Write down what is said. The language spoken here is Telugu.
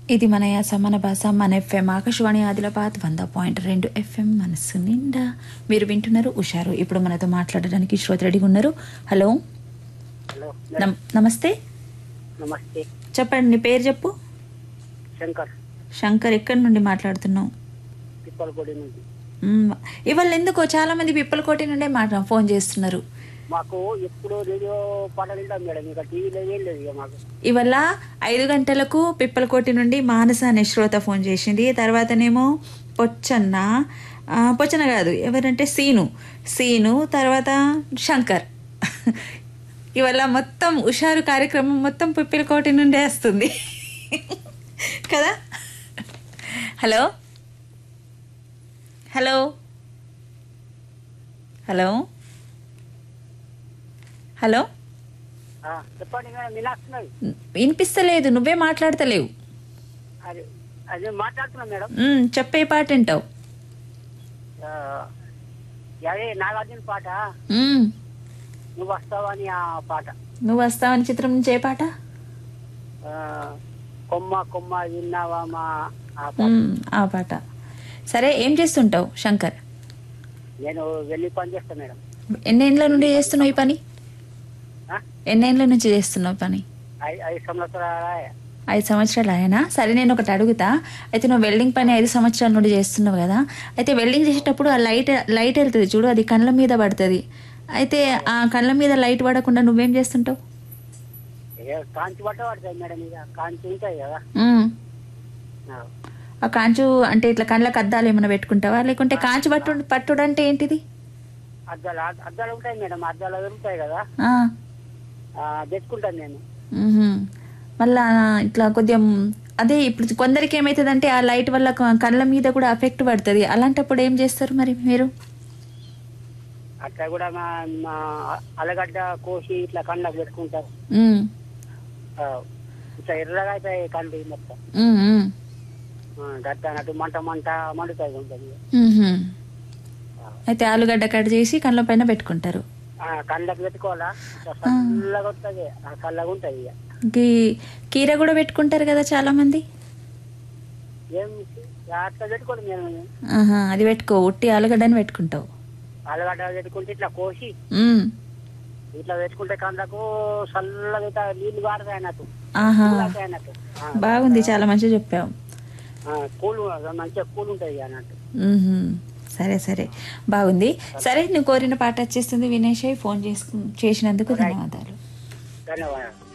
ఇది మన యాస మన భాష మన ఎఫ్ఎం ఆకాశవాణి ఆదిలాబాద్ వంద పాయింట్ రెండు ఎఫ్ఎం మనస్సు నిండా మీరు వింటున్నారు ఉషారు ఇప్పుడు మనతో మాట్లాడడానికి శ్రోత రెడీగా ఉన్నారు హలో హలో నమ్- నమస్తే నమస్తే చెప్పండి నీ పేరు చెప్పు శంకర్ శంకర్ ఎక్కడి నుండి మాట్లాడుతున్నావు పిప్పలపొడి నుంచి మ్మ్. ఇవాళ ఎందుకో చాలా మంది పిప్పలకోటి నుండే మాట ఫోన్ చేస్తున్నారు మాకు ఎప్పుడు రేడియో పాటలు వింటాం మేడం ఇక టీవీలో ఏం లేదు ఇక మాకు ఇవాళ ఐదు గంటలకు పిప్పలకోటి నుండి మానస అనే శ్రోత ఫోన్ చేసింది తర్వాతనేమో పొచ్చన్న ఆ, పొచ్చన్న కాదు ఎవరంటే సీను సీను తర్వాత శంకర్ ఇవాళ మొత్తం హుషారు కార్యక్రమం మొత్తం పిప్పలకోటి నుండే వస్తుంది కదా హలో హలో హలో హలో ఆ, చెప్పండి మేడం వినాస్తున్నది వినిపిస్తలేదు నువ్వే మాట్లాడతలేవు అదే అదే మాట్లాడుతున్నా మేడం మ్మ్, చెప్పే పాట వింటావు ఆ, అదే నాగార్జున పాట మ్మ్, నువ్వు వస్తావని ఆ పాట నువ్వు వస్తావని చిత్రం నుంచి ఏ పాట ఆ, కొమ్మ కొమ్మ విన్నావా మా ఆ పాట మ్మ్, ఆ పాట సరే ఏం చేస్తుంటావు శంకర్ నేను వెళ్ళి పని చేస్తా మేడం ఎన్నేళ్ళ నుండి చేస్తున్నావు ఈ పని ఆ? ఎన్నేళ్ళ నుంచి చేస్తున్నావు పని ఐ- ఐదు సంవత్సరాల ఐదు సంవత్సరాలు అయినా సరే నేను ఒకటి అడుగుతా అయితే నువ్వు వెల్డింగ్ పని ఐదు సంవత్సరాల నుండి చేస్తున్నావు కదా అయితే వెల్డింగ్ చేసేటప్పుడు ఆ లైట్ లైట్ వెళ్తుంది చూడు అది కళ్ళ మీద పడుతుంది అయితే ఆ కళ్ళ మీద లైట్ పడకుండా నువ్వేం చేస్తుంటావు ఏ కాంచి పట్ట పడతాయి మేడం ఇక కాంచి ఉంటాయి కదా మ్మ్. ఆ. ఆ కాంచు అంటే ఇట్లా కళ్ళకి అద్దాలు ఏమైనా పెట్టుకుంటావా లేకుంటే కాంచు పట్టు పట్టుడు అంటే ఏంటిది అద్దాలు అద్దాలు ఉంటాయి మేడం అద్దాలు దొరుకుతాయి కదా ఆ, ఆ, తెచ్చుకుంటాను నేను మ్హూ. మళ్ళా ఇట్లా కొద్దిగా మ్, అదే ఇప్పుడు కొందరికి ఏమవుతుందంటే ఆ లైట్ వల్ల క- కళ్ళ మీద కూడా ఎఫెక్ట్ పడుతుంది అలాంటప్పుడు ఏం చేస్తారు మరి మీరు అట్లా కూడా మా మా అలగడ్డ కోసి ఇట్లా కండ్లకు పెట్టుకుంటారు మ్, ఆ, ఇట్లా ఎర్రగా అవుతాయి కండ్లు మొత్తం మ్, మ్, ఆ, గట్ట అన్నట్టు మంట మంట మండుతాయి ఉంటుంది మ్హూ. అయితే ఆలుగడ్డ కట్ చేసి కళ్ళ పైన పెట్టుకుంటారు ఆ, కండ్లకు పెట్టుకోవాలా ఇట్లా చల్లగా వస్తుంది ఆ చల్లగా ఉంటుంది ఇక గీ కీర కూడా పెట్టుకుంటారు కదా చాలా మంది ఏం అట్లా పెట్టుకోండి మేము ఆహా, అది పెట్టుకో ఉట్టి ఆలుగడ్డని పెట్టుకుంటావు అలగడ్డ పెట్టుకుంటే ఇట్లా కోసి మ్, ఇట్లా పెట్టుకుంటే కండ్లకు చల్లగా ఇట్లా నీళ్లు కారుతాయి అన్నట్టు ఆహా కారుతాయి అన్నట్టు ఆ, బాగుంది చాలా మంచిగా చెప్పావు ఆ, కూల్ మంచిగా కూల్ ఉంటుంది అన్నట్టు మ్మ్హ్మ్. సరే సరే బాగుంది సరే నువ్వు కోరిన పాట వచ్చేస్తుంది వినేష్ ఫోన్ చేసుకు చేసినందుకు ధన్యవాదాలు ధన్యవాదాలు